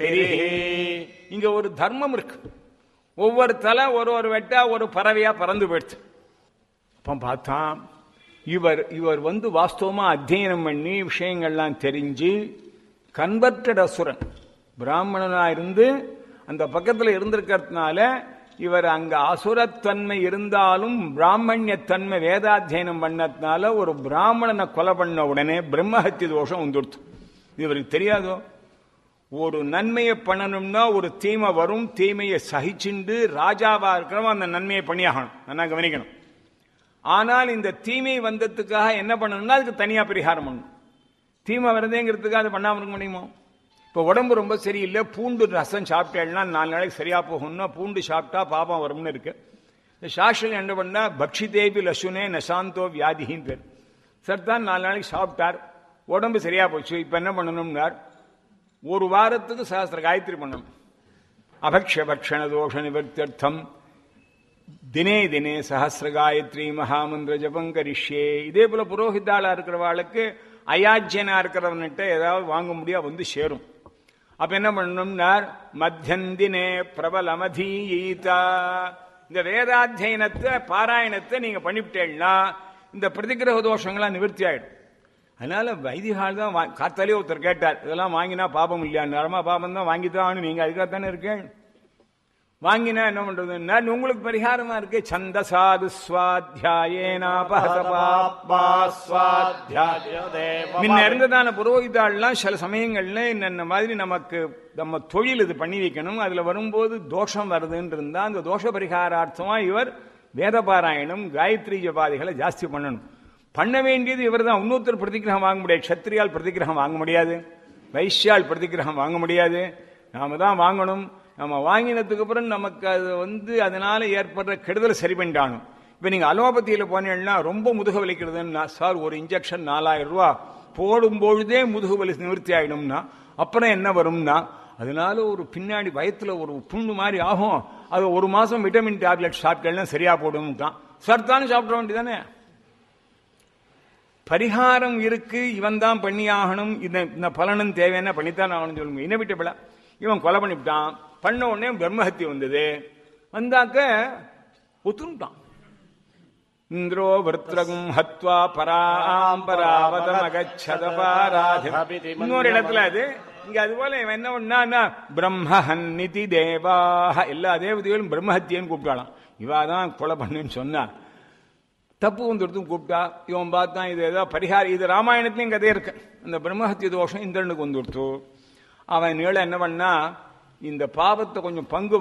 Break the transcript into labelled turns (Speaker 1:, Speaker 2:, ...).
Speaker 1: இங்க ஒரு தர்மம் இருக்கு ஒவ்வொரு தலை ஒரு ஒரு வெட்டா ஒரு பறவையா பறந்து போயிடுச்சு அப்ப பார்த்தான் இவர் இவர் வந்து வாஸ்தவமா அத்தியனம் பண்ணி விஷயங்கள்லாம் தெரிஞ்சு கன்வெர்டட் அசுரன் பிராமணனா இருந்து அந்த பக்கத்துல இருந்திருக்கிறதுனால இவர் அங்க அசுரத்தன்மை இருந்தாலும் பிராமணியத்தன்மை வேதாத்தியனம் பண்ணதுனால ஒரு பிராமணனை கொலை பண்ண உடனே பிரம்மஹத்தி தோஷம் வந்துடுச்சு இது இவருக்கு தெரியாதோ ஒரு நன்மையை பண்ணணும்னா ஒரு தீமை வரும் தீமையை சகிச்சுண்டு ராஜாவா இருக்கிறவன் அந்த நன்மையை பண்ணியாகணும் நல்லா கவனிக்கணும் ஆனால் இந்த தீமை வந்ததுக்காக என்ன பண்ணணும்னா அதுக்கு தனியா பரிகாரம் பண்ணணும் தீமை வருதேங்கிறதுக்காக அது பண்ணாம இருக்க முடியுமோ இப்போ உடம்பு ரொம்ப சரியில்லை பூண்டு ரசம் சாப்பிட்டேன்னா நாலு நாளைக்கு சரியா போகும்னா பூண்டு சாப்பிட்டா பாபம் வரும்னு இருக்கு இந்த சாஸ்திரம் என்ன பண்ணா பக்ஷி தேவி லசுனே நசாந்தோ வியாதின்னு பேர் சார் தான் நாலு நாளைக்கு சாப்பிட்டார் உடம்பு சரியா போச்சு இப்போ என்ன பண்ணணும்னார் ஒரு வாரத்துக்கு சஹஸ்திர காயத்ரி பண்ணணும் அபக்ஷ பக்ஷண தோஷ நிவர்த்தியர்த்தம் தினே தினே சஹஸ்ர காயத்ரி மகாமந்திர ஜபம் கரிஷ்யே இதே போல புரோஹிதாளா இருக்கிறவாளுக்கு அயாஜ்யனா இருக்கிறவன்கிட்ட ஏதாவது வாங்க முடியா வந்து சேரும் அப்ப என்ன பண்ணணும்னார் மத்தியந்தினே பிரபலமதீயீதா இந்த வேதாத்தியனத்தை பாராயணத்தை நீங்க பண்ணிவிட்டேன்னா இந்த பிரதிகிரக தோஷங்கள்லாம் நிவர்த்தி ஆயிடும் அதனால வைதிகால் தான் வா- காத்தாலே ஒருத்தர் கேட்டார் இதெல்லாம் வாங்கினா பாபம் இல்லையா நரமா பாபம் தான் வாங்கித்தான் நீங்க அதுக்காக தானே இருக்கேன் வாங்கினா என்ன பண்றதுன்னா உங்களுக்கு பரிகாரமா இருக்கு சந்தசாது முன்ன இருந்ததான புரோகிதாள்லாம் சில சமயங்கள்ல என்னென்ன மாதிரி நமக்கு நம்ம தொழில் இது பண்ணி வைக்கணும் அதுல வரும்போது தோஷம் வருதுன்னு இருந்தா அந்த தோஷ பரிகாரார்த்தமா இவர் வேதபாராயணம் காயத்ரி ஜபாதிகளை ஜாஸ்தி பண்ணணும் பண்ண வேண்டியது இவர் தான் இன்னொருத்தர் பிரதிகிரகம் வாங்க முடியாது க்ஷத்ரியால் பிரதிகிரகம் வாங்க முடியாது வைஷ்யால் பிரதிகிரகம் வாங்க முடியாது நாம தான் வாங்கணும் நம்ம வாங்கினதுக்கு அப்புறம் நமக்கு அது வந்து அதனால ஏற்படுற கெடுதலை சரி பண்ணிட்டானும் இப்ப நீங்க அலோபதியில போனீங்கன்னா ரொம்ப முதுகு வலிக்கிறதுன்னா சார் ஒரு இன்ஜெக்ஷன் நாலாயிரம் ரூபாய் போடும் பொழுதே முதுகு வலி நிவர்த்தி ஆயிடும்னா அப்புறம் என்ன வரும்னா அதனால ஒரு பின்னாடி வயத்துல ஒரு புண்ணு மாதிரி ஆகும் அது ஒரு மாசம் விட்டமின் டேப்லெட் சாப்பிட்டேன்னா சரியா போடும்ட்டான் சர்த்தானு சாப்பிட வேண்டியதானே பரிகாரம் இருக்கு இவன் தான் பண்ணியாகணும் இந்த இந்த பலனும் தேவையான பண்ணித்தான் ஆகணும் சொல்லுங்க இனவிட்டபிளா இவன் கொலை பண்ணிவிட்டான் பண்ண உடனே பிரம்மஹத்தி வந்தது வந்தாக்க ஒத்துட்டான் இந்திரோ விருத்ரகும் ஹத்வா பராம்பராவதம் அகச்சத இன்னொரு இடத்துல அது இங்க அது போல இவன் என்ன பண்ணா பிரம்மஹன்னிதி தேவாக எல்லா தேவதைகளும் பிரம்மஹத்தியன்னு கூப்பிட்டாளாம் இவாதான் கொலை பண்ணுன்னு சொன்னா தப்பு வந்துடுத்தும் கூப்பிட்டா இவன் பார்த்தான் இது ஏதோ பரிகாரம் இது ராமாயணத்துலயும் கதை இருக்கு அந்த பிரம்மஹத்திய தோஷம் இந்திரனுக்கு வந்துடுத்து அவன் நீள என்ன பண்ணா இந்த பாவத்தை கொஞ்சம் பங்கு